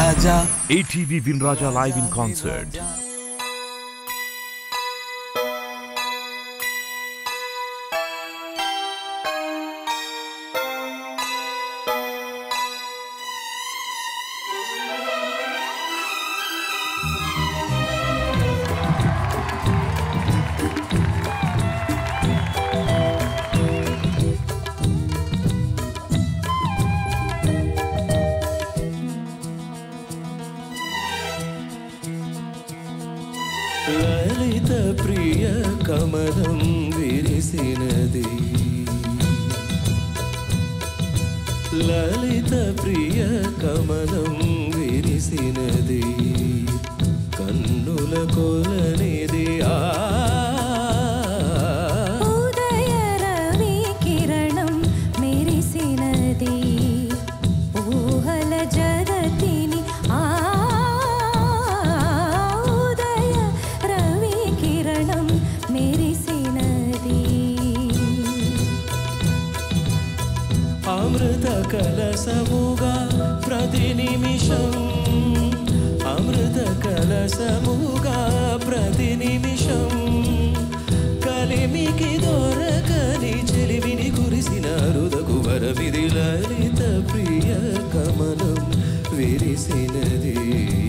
Raja ATV Vinraja live in concert. లలిత ప్రియ కమలం విరిసినది లలిత ప్రియ కమలం విరిసినది కన్నుల కొలనిది ఆ ఉదయ రవి కిరణం మెరిసినది ఊహల జగతిని ఆ ఉదయ రవి కిరణం మెరిసినది అమృత కలసముగా ప్రతి నిమిషం అమృత కలసముగా ప్రతి నిమిషం కలిమికి దొరకని చెలిమిని కురిసిన రుదకు వరవిది లలిత ప్రియ కమలం విరిసినది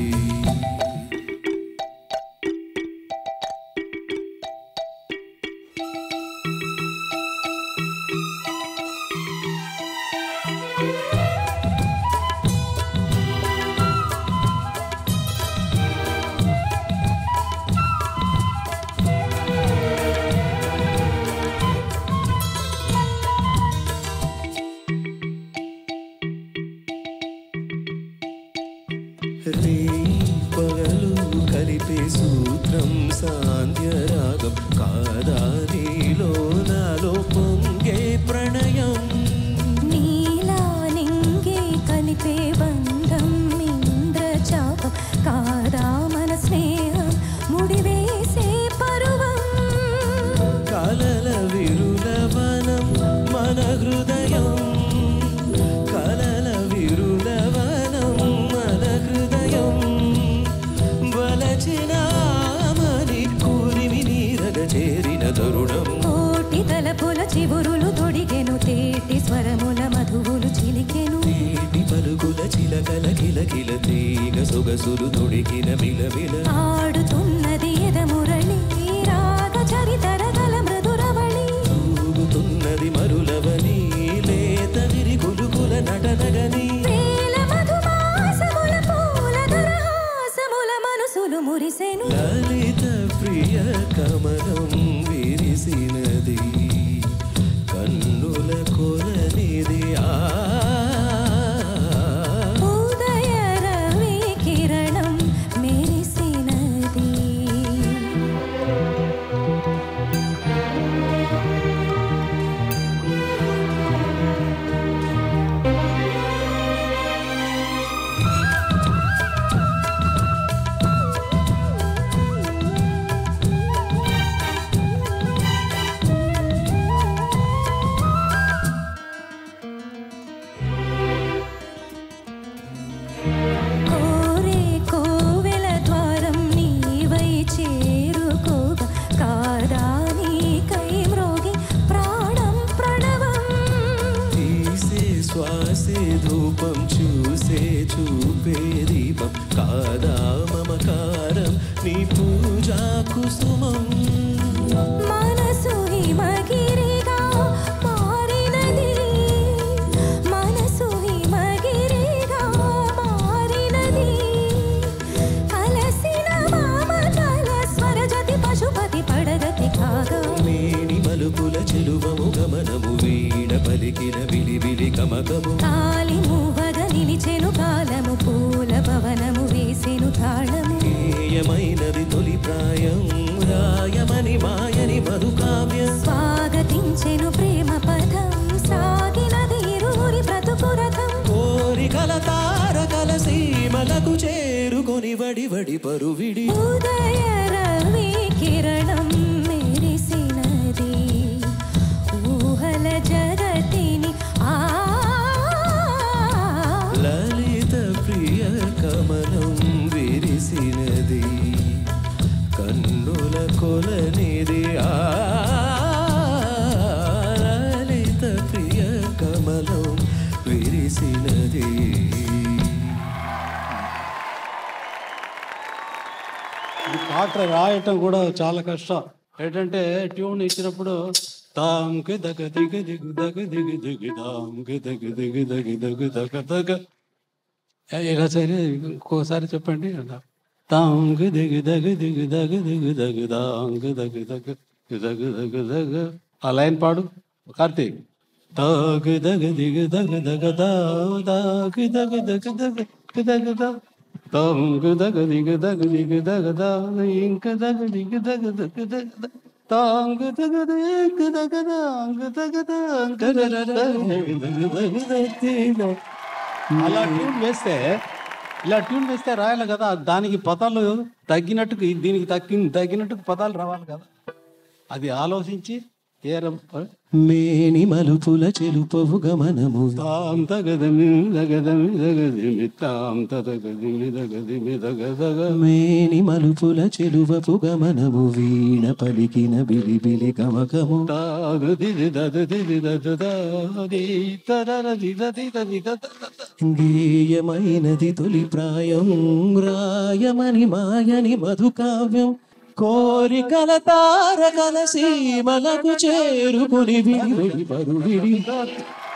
రే పగలు కలిపే సూత్రం సాంధ్యరాగం కాదా నీలో నాలో పొంగే ప్రణయం నీలా నింగే కలిపే బంధం ఇంద్రచాపం కాదా మన స్నేహం ముడివేసే పరువం కలల విరులవనం మన హృదయం కలల విరులవనం మన హృదయం వలచిన మని కూరిమి నీరగ చేరిన తరుణం కోటి తలపుల చివురులు తొడిగెను తేటి స్వరముల మధువులు చిలికెను నీటి పలుకుల చిలకల కిలకిల తీగ సొగసులు తొడిగిన మిలమిల ఆడుతున్నది ఎదమురళి రాగ చరితర గల మృదురవళి ఊగుతున్నది మరులవని లేత విరి కులుకుల నటనగని వేల మధుమాసముల పూల దరహాసముల మనసులు మురిసెను లలిత ప్రియ కమలం విరిసినది కన్నుల కొలనిది ఆ ఉదయ రవి కిరణం మెరిసినది కోరే కోవెల ద్వారం నీవై చేరుకోగా కాదా నీకై మ్రోగి ప్రాణం ప్రణవం తీసే శ్వాసే ధూపం చూసే చూపే దీపం కాదా మమకారం నీ పూజా కుసుమం మనసు హిమగిరిగా మారినది మనసు హిమగిరిగా మారినది అలసిన మామతల స్వరజతి పశుపతి పడగతి కాగా మేని మలుపుల చెలువము గమనము వీణ పలికిన విలివిలి కమకము కాలి మూవగ నిలిచెను కాలము పూల భవనము వేసెను తాళము గేయమైనది తొలి ప్రాయం రాయమని మాయని మధుకావ్యం స్వాగతించెను ప్రేమ పదం సాగినది ఇరువురి బ్రతుకు రథం కోరికల తారకల సీమలకు చేరుకొని వడి వడి పరువిడి ఉదయ రవి కిరణం మెరిసినది ఊహల జగతిని ఆ లలిత ప్రియ కమ పాట రాయటం కూడా చాలా కష్టం ఏంటంటే ట్యూన్ ఇచ్చినప్పుడు తాంకి దగ దిగు దిగు దగ దిగు దిగు దాంకి దగ దిగు దగి దగు దగ దగ ఏ- ఇలా సరే ఇంకోసారి చెప్పండి తాంకి దిగు దగ దిగు దగ దిగు దగు దాంకి దగ దగ దగ దగ దగ ఆ లైన్ పాడు కార్తీక్ దాగు దగ దిగు దగ దగ దా దాగు దగ దగ దగ దగ దా తాంగు దగ దిగు దగ దిగు దగ దా ఇంక దగ దిగు దగ దగ దగ దా తాంగు దగ దిగు దగ దాంగు దగ దాంగ దగ దగ దగ దగ దగ అలా ట్యూన్ వేస్తే ఇలా ట్యూన్ వేస్తే రాయాలి కదా దానికి పదాలు తగ్గినట్టు దీనికి తగ్గి తగ్గినట్టు పదాలు రావాలి కదా అది ఆలోచించి ఏ రం- మేని మలుపుల చెలుపవు గమనము తాం తగదమి దగదమి దగదిమి తాం తగదిమి దగదిమి దగదగ మేని మలుపుల చెలువపు గమనము వీణ పలికిన బిలిబిలి గమకము తాగదిది దదదిది దదదాది తదరది దది దది దద గేయమైనది తొలి ప్రాయం రాయమని మాయని మధుకావ్యం కోరికల తారకల సీమలకు చేరుకుని విడి విడి పరువిడి